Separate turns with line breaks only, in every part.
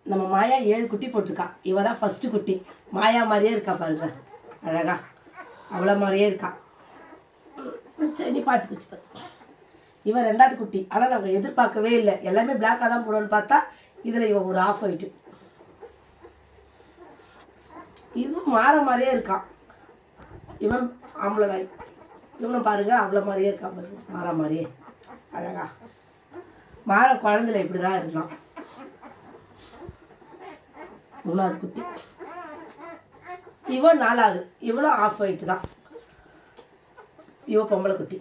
நம்ம மாயா ஏழு குட்டி போட்டிருக்கா இவ தான் ஃபஸ்ட்டு குட்டி மாயா மாதிரியே இருக்கா பாருங்க அழகா அவ்வளோ மாதிரியே இருக்கா சரி நீ பாச்சு குச்சி பாரு. இவன் ரெண்டாவது குட்டி ஆனால் நாங்கள் எதிர்பார்க்கவே இல்லை எல்லாமே பிளாக்காக தான் போடணும்னு பார்த்தா இதில் இவன் ஒரு ஆஃப் ஒயிட்டு இதுவும் மாற மாதிரியே இருக்கான் இவன் ஆம்பளை நாய் இவனும் பாருங்க அவ்வளோ மாதிரியே இருக்கான் பாருங்க மாற மாதிரியே அழகா மாற குழந்தைல இப்படி தான் இருக்கலாம் மூணாவது குட்டி இவன் நாலாவது இவளும் ஆஃப் ஒயிட் தான் இவ பொம்பளை குட்டி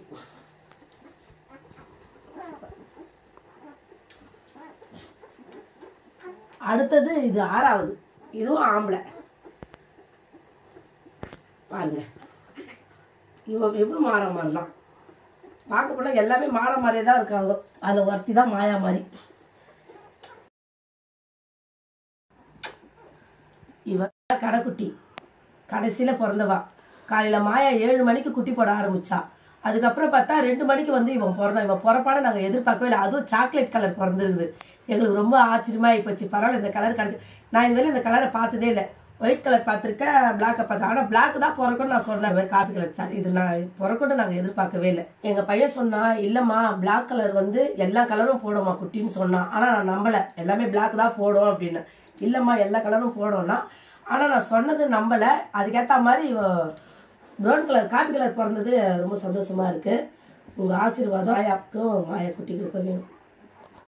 அடுத்தது இது ஆறாவது இதுவும் ஆம்பளை பாருங்க இவ இவங்க மாற மாதிரிலாம் பார்க்க போனால் எல்லாமே மாற மாதிரியே தான் இருக்காங்க அதில் ஒருத்தி தான் மாயா மாதிரி இவ கடைக்குட்டி கடைசியில் பிறந்தவா காலையில் மாயா ஏழு மணிக்கு குட்டி போட ஆரம்பிச்சா அதுக்கப்புறம் பார்த்தா ரெண்டு மணிக்கு வந்து இவன் பிறந்தான் இவன் பிறப்பான நாங்கள் எதிர்பார்க்கவே இல்லை அதுவும் சாக்லேட் கலர் பிறந்திருக்குது எங்களுக்கு ரொம்ப ஆச்சரியமா போச்சு பரவாயில்ல இந்த கலர் கிடைச்சி நான் இதுவரை இந்த கலரை பார்த்ததே இல்லை ஒயிட் கலர் பார்த்துருக்கேன் பிளாக்கை பார்த்தேன் ஆனால் பிளாக் தான் பிறக்கும்னு நான் சொன்னேன் வேறு காப்பி கலர் சார் இது நான் பிறக்கணும் நாங்கள் எதிர்பார்க்கவே இல்லை எங்கள் பையன் சொன்னா இல்லைம்மா பிளாக் கலர் வந்து எல்லா கலரும் போடும்மா குட்டின்னு சொன்னான் ஆனால் நான் நம்பலை எல்லாமே பிளாக் தான் போடும் அப்படின்னு இல்லைம்மா எல்லா கலரும் போடும்னா ஆனால் நான் சொன்னது நம்பலை அதுக்கேற்ற மாதிரி இவ ப்ரௌன் கலர் காப்பி கலர் பிறந்தது ரொம்ப சந்தோஷமா இருக்கு உங்கள் ஆசீர்வாதம் மாயாவுக்கும் மாயா குட்டிகளுக்கும் வேணும்